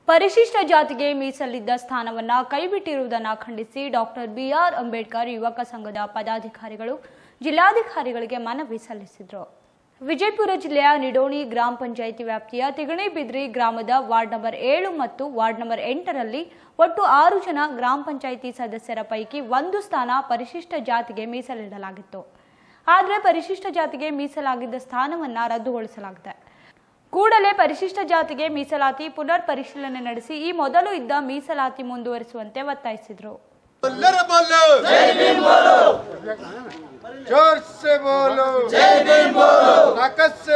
ಪರಿಶಿಷ್ಟ ಜಾತಿಗೆ ಮೀಸಲಿದ್ದ ಸ್ಥಾನವನ್ನ ಕೈಬಿಟ್ಟಿರುವುದನ್ನು ಖಂಡಿಸಿ ಡಾಕ್ಟರ್ ಬಿಆರ್ ಅಂಬೇಡ್ಕರ್ ಯುವಕ ಸಂಘದ ಪದಾಧಿಕಾರಿಗಳು ಜಿಲ್ಲಾಧಿಕಾರಿಗಳಿಗೆ ಮನವಿ ಸಲ್ಲಿಸಿದರು ವಿಜಯಪುರ ಜಿಲ್ಲೆಯ ನಿಡೋಣಿ ಗ್ರಾಮ ಪಂಚಾಯಿತಿ ವ್ಯಾಪ್ತಿಯ ತಿಗಣಿಬಿದ್ರಿ ಗ್ರಾಮದ ವಾರ್ಡ್ ನಂಬರ್ ಏಳು ಮತ್ತು ವಾರ್ಡ್ ನಂಬರ್ ಎಂಟರಲ್ಲಿ ಒಟ್ಟು ಆರು ಜನ ಗ್ರಾಮ ಪಂಚಾಯಿತಿ ಸದಸ್ಯರ ಪೈಕಿ ಒಂದು ಸ್ಥಾನ ಪರಿಶಿಷ್ಟ ಜಾತಿಗೆ ಮೀಸಲಿಡಲಾಗಿತ್ತು ಆದರೆ ಪರಿಶಿಷ್ಟ ಜಾತಿಗೆ ಮೀಸಲಾಗಿದ್ದ ಸ್ಥಾನವನ್ನ ರದ್ದುಗೊಳಿಸಲಾಗಿದೆ ಕೂಡಲೇ ಪರಿಶಿಷ್ಟ ಜಾತಿಗೆ ಮೀಸಲಾತಿ ಪುನರ್ ಪರಿಶೀಲನೆ ನಡೆಸಿ ಈ ಮೊದಲು ಇದ್ದ ಮೀಸಲಾತಿ ಮುಂದುವರಿಸುವಂತೆ ಒತ್ತಾಯಿಸಿದರು लर बोलो जय भीम बोलो जोर से बोलो जय भीम बोलो ताकत से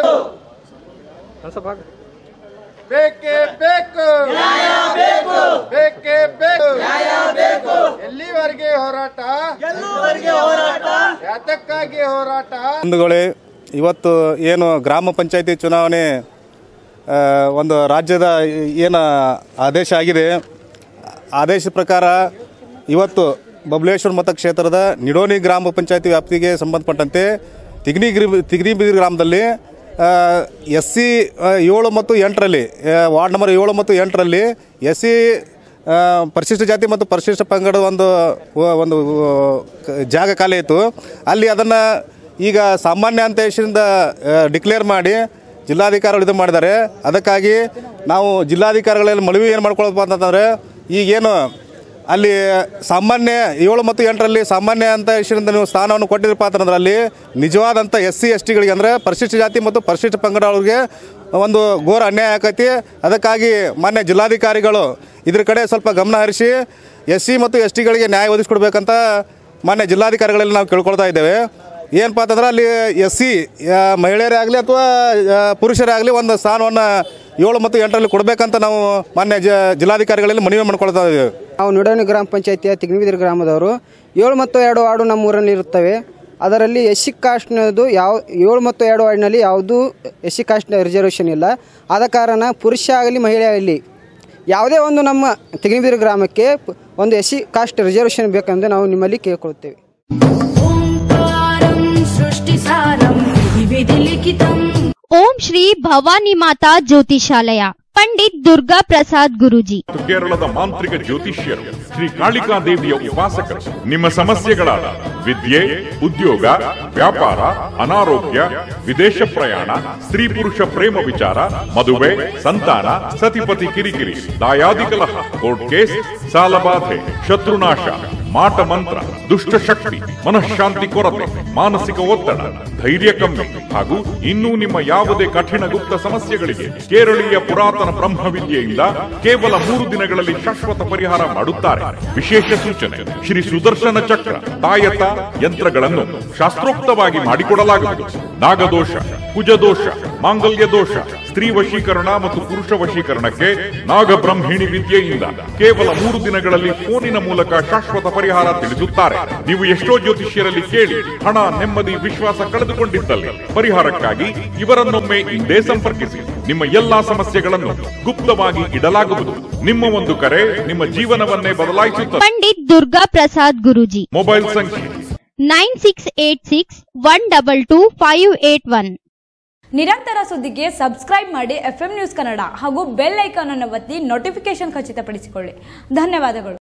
ಬೇಕೇ ಬೇಕು ನ್ಯಾಯ ಬೇಕು ಬೇಕೇ ಬೇಕು ನ್ಯಾಯ ಬೇಕು ಎಲ್ಲಿವರೆಗೆ ಹೋರಾಟ ಎಲ್ಲಿವರೆಗೆ ಹೋರಾಟ ಯಾತಕ್ಕಾಗಿ ಹೋರಾಟ ಬಂಧುಗಳೇ ಇವತ್ತು ಏನು ಗ್ರಾಮ ಪಂಚಾಯತಿ ಚುನಾವಣೆ ಆ, ಒಂದು ರಾಜ್ಯದ ಏನು ಆದೇಶ ಆಗಿದೆ ಆದೇಶ ಪ್ರಕಾರ ಇವತ್ತು ಬಬಲೇಶ್ವರ ಮತಕ್ಷೇತ್ರದ ನಿಡೋನಿ ಗ್ರಾಮ ಪಂಚಾಯತಿ ವ್ಯಾಪ್ತಿಗೆ ಸಂಬಂಧಪಟ್ಟಂತೆ ತಿಗ್ನಿಗಿರಿ ತಿಗ್ನಿಬಿದಿರಿ ಗ್ರಾಮದಲ್ಲಿ ಎಸ್ ಸಿ ಏಳು ಮತ್ತು ಎಂಟರಲ್ಲಿ ಆ, ವಾರ್ಡ್ ನಂಬರ್ ಏಳು ಮತ್ತು ಎಂಟರಲ್ಲಿ ಎಸ್ ಸಿ ಪರಿಶಿಷ್ಟ ಜಾತಿ ಮತ್ತು ಪರಿಶಿಷ್ಟ ಪಂಗಡ ಒಂದು ಒಂದು ಕ- ಜಾಗ ಖಾಲಿ ಇತ್ತು ಅಲ್ಲಿ ಅದನ್ನು ಈಗ ಸಾಮಾನ್ಯ ಅಂತ ಹೆಸರಿಂದ ಡಿಕ್ಲೇರ್ ಮಾಡಿ ಜಿಲ್ಲಾಧಿಕಾರಿಗಳು ಇದು ಮಾಡಿದ್ದಾರೆ ಅದಕ್ಕಾಗಿ ನಾವು ಜಿಲ್ಲಾಧಿಕಾರಿಗಳಲ್ಲಿ ಮನವಿ ಏನು ಮಾಡ್ಕೊಳ್ಬೇಕು ಅಂತಂದರೆ ಈಗೇನು ಅಲ್ಲಿ ಸಾಮಾನ್ಯ ಏಳು ಮತ್ತು ಎಂಟರಲ್ಲಿ ಸಾಮಾನ್ಯ ಅಂತ ಹೆಸರಿಂದ ನೀವು ಸ್ಥಾನವನ್ನು ಕೊಟ್ಟಿರಪ್ಪ ಅಂತಂದ್ರೆ ಅಲ್ಲಿ ನಿಜವಾದಂಥ ಎಸ್ ಸಿ ಎಸ್ ಟಿಗಳಿಗೆ ಅಂದರೆ ಪರಿಶಿಷ್ಟ ಜಾತಿ ಮತ್ತು ಪರಿಶಿಷ್ಟ ಪಂಗಡ ಅವ್ರಿಗೆ ಒಂದು ಘೋರ ಅನ್ಯಾಯ ಆಕೈತಿ ಅದಕ್ಕಾಗಿ ಮಾನ್ಯ ಜಿಲ್ಲಾಧಿಕಾರಿಗಳು ಇದ್ರ ಕಡೆ ಸ್ವಲ್ಪ ಗಮನ ಹರಿಸಿ ಎಸ್ ಸಿ ಮತ್ತು ಎಸ್ ಟಿಗಳಿಗೆ ನ್ಯಾಯ ಒದಗಿಸ್ಕೊಡ್ಬೇಕಂತ ಮಾನ್ಯ ಜಿಲ್ಲಾಧಿಕಾರಿಗಳಲ್ಲಿ ನಾವು ಕೇಳ್ಕೊಳ್ತಾ ಇದ್ದೇವೆ ಏನಪ್ಪ ಅಂತಂದ್ರೆ ಅಲ್ಲಿ ಎಸ್ ಸಿ ಮಹಿಳೆಯರೇ ಆಗಲಿ ಅಥವಾ ಪುರುಷರೇ ಆಗಲಿ ಒಂದು ಸ್ಥಾನವನ್ನು ಏಳು ಮತ್ತು ಎಂಟರಲ್ಲಿ ಕೊಡಬೇಕಂತ ನಾವು ಮಾನ್ಯ ಜ ಜಿಲ್ಲಾಧಿಕಾರಿಗಳಲ್ಲಿ ಮನವಿ ಮಾಡ್ಕೊಳ್ತಾ ಇದ್ದೇವೆ ನಾವು ನಿಡೋಣಿ ಗ್ರಾಮ ಪಂಚಾಯತಿಯ ತಿಗ್ನಿಬಿದಿರಿ ಗ್ರಾಮದವರು ಏಳು ಮತ್ತು ಎರಡು ವಾರ್ಡು ನಮ್ಮ ಊರಲ್ಲಿ ಇರುತ್ತವೆ ಅದರಲ್ಲಿ ಎಸ್ ಸಿ ಕಾಸ್ಟ್ನದು ಯಾವ ಏಳು ಮತ್ತು ಎರಡು ವಾರ್ಡ್ನಲ್ಲಿ ಯಾವುದೂ ಎಸ್ ಸಿ ಕಾಸ್ಟ್ ರಿಸರ್ವೇಷನ್ ಇಲ್ಲ ಆದ ಕಾರಣ ಪುರುಷ ಆಗಲಿ ಮಹಿಳೆ ಆಗಲಿ ಯಾವುದೇ ಒಂದು ನಮ್ಮ ತಿಗ್ನಿಬಿದಿರಿ ಗ್ರಾಮಕ್ಕೆ ಪ- ಒಂದು ಎಸ್ ಸಿ ಕಾಸ್ಟ್ ರಿಸರ್ವೇಷನ್ ಬೇಕೆಂದು ನಾವು ನಿಮ್ಮಲ್ಲಿ ಕೇಳ್ಕೊಳ್ತೇವೆ ಓಂಕಾರಂ ಸೃಷ್ಟಿಸಾರಂ ವಿಧಿ ಲಿಖಿತಂ ಓಂ ಶ್ರೀ ಭವಾನಿ ಮಾತಾ ಜ್ಯೋತಿಷಾಲಯ ಪಂಡಿತ್ ದುರ್ಗಾ ಪ್ರಸಾದ್ ಗುರೂಜಿ ಮತ್ತು ಕೇರಳದ ಮಾಂತ್ರಿಕ ಜ್ಯೋತಿಷ್ಯರು ಶ್ರೀ ಕಾಳಿಕಾ ದೇವಿಯ ಉಪಾಸಕರು ನಿಮ್ಮ ಸಮಸ್ಯೆಗಳಾದ ವಿದ್ಯೆ ಉದ್ಯೋಗ ವ್ಯಾಪಾರ ಅನಾರೋಗ್ಯ ವಿದೇಶ ಪ್ರಯಾಣ ಸ್ತ್ರೀ ಪುರುಷ ಪ್ರೇಮ ವಿಚಾರ ಮದುವೆ ಸಂತಾನ ಸತಿಪತಿ ಕಿರಿಕಿರಿ ದಾಯಾದಿ ಕಲಹ ಕೋರ್ಟ್ ಕೇಸ್ ಸಾಲಬಾಧೆ ಶತ್ರುನಾಶ ಮಾಟ ಮಂತ್ರ ದುಷ್ಟ ಶಕ್ತಿ ಮನಃಶಾಂತಿ ಕೊರತೆ ಮಾನಸಿಕ ಒತ್ತಡ ಧೈರ್ಯ ಕಮ್ಮಿ ಹಾಗೂ ಇನ್ನೂ ನಿಮ್ಮ ಯಾವುದೇ ಕಠಿಣ ಗುಪ್ತ ಸಮಸ್ಯೆಗಳಿಗೆ ಕೇರಳೀಯ ಪುರಾತನ ಬ್ರಹ್ಮವಿದ್ಯೆಯಿಂದ ಕೇವಲ ಮೂರು ದಿನಗಳಲ್ಲಿ ಶಾಶ್ವತ ಪರಿಹಾರ ಮಾಡುತ್ತಾರೆ ವಿಶೇಷ ಸೂಚನೆ ಶ್ರೀ ಸುದರ್ಶನ ಚಕ್ರ ತಾಯತ ಯಂತ್ರಗಳನ್ನು ಶಾಸ್ತ್ರೋಕ್ತವಾಗಿ ಮಾಡಿಕೊಡಲಾಗುವುದು ನಾಗದೋಷ ಕುಜದೋಷ ಮಾಂಗಲ್ಯ ದೋಷ ಸ್ತ್ರೀ ವಶೀಕರಣ ಮತ್ತು ಪುರುಷ ವಶೀಕರಣಕ್ಕೆ ನಾಗಬ್ರಹ್ಮಿಣಿ ವಿದ್ಯೆಯಿಂದ ಕೇವಲ ಮೂರು ದಿನಗಳಲ್ಲಿ ಫೋನಿನ ಮೂಲಕ ಶಾಶ್ವತ ಪರಿಹಾರ ತಿಳಿಸುತ್ತಾರೆ ನೀವು ಎಷ್ಟೋ ಜ್ಯೋತಿಷ್ಯರಲ್ಲಿ ಕೇಳಿ ಹಣ ನೆಮ್ಮದಿ ವಿಶ್ವಾಸ ಕಳೆದುಕೊಂಡಿದ್ದಲ್ಲಿ ಪರಿಹಾರಕ್ಕಾಗಿ ಇವರನ್ನೊಮ್ಮೆ ಇಂದೇ ಸಂಪರ್ಕಿಸಿ ನಿಮ್ಮ ಎಲ್ಲಾ ಸಮಸ್ಯೆಗಳನ್ನು ಗುಪ್ತವಾಗಿ ಇಡಲಾಗುವುದು ನಿಮ್ಮ ಒಂದು ಕರೆ ನಿಮ್ಮ ಜೀವನವನ್ನೇ ಬದಲಾಯಿಸುತ್ತದೆ ಪಂಡಿತ್ ದುರ್ಗಾ ಪ್ರಸಾದ್ ಗುರೂಜಿ ಮೊಬೈಲ್ ಸಂಖ್ಯೆ nine six eight six one double two five eight one ನಿರಂತರ ಸುದ್ದಿಗೆ ಸಬ್ಸ್ಕ್ರೈಬ್ ಮಾಡಿ ಎಫ್ ನ್ಯೂಸ್ ಕನ್ನಡ ಹಾಗೂ ಬೆಲ್ ಐಕಾನ್ ಅನ್ನು ಒತ್ತಿ ನೋಟಿಫಿಕೇಶನ್ ಖಚಿತಪಡಿಸಿಕೊಳ್ಳಿ ಧನ್ಯವಾದಗಳು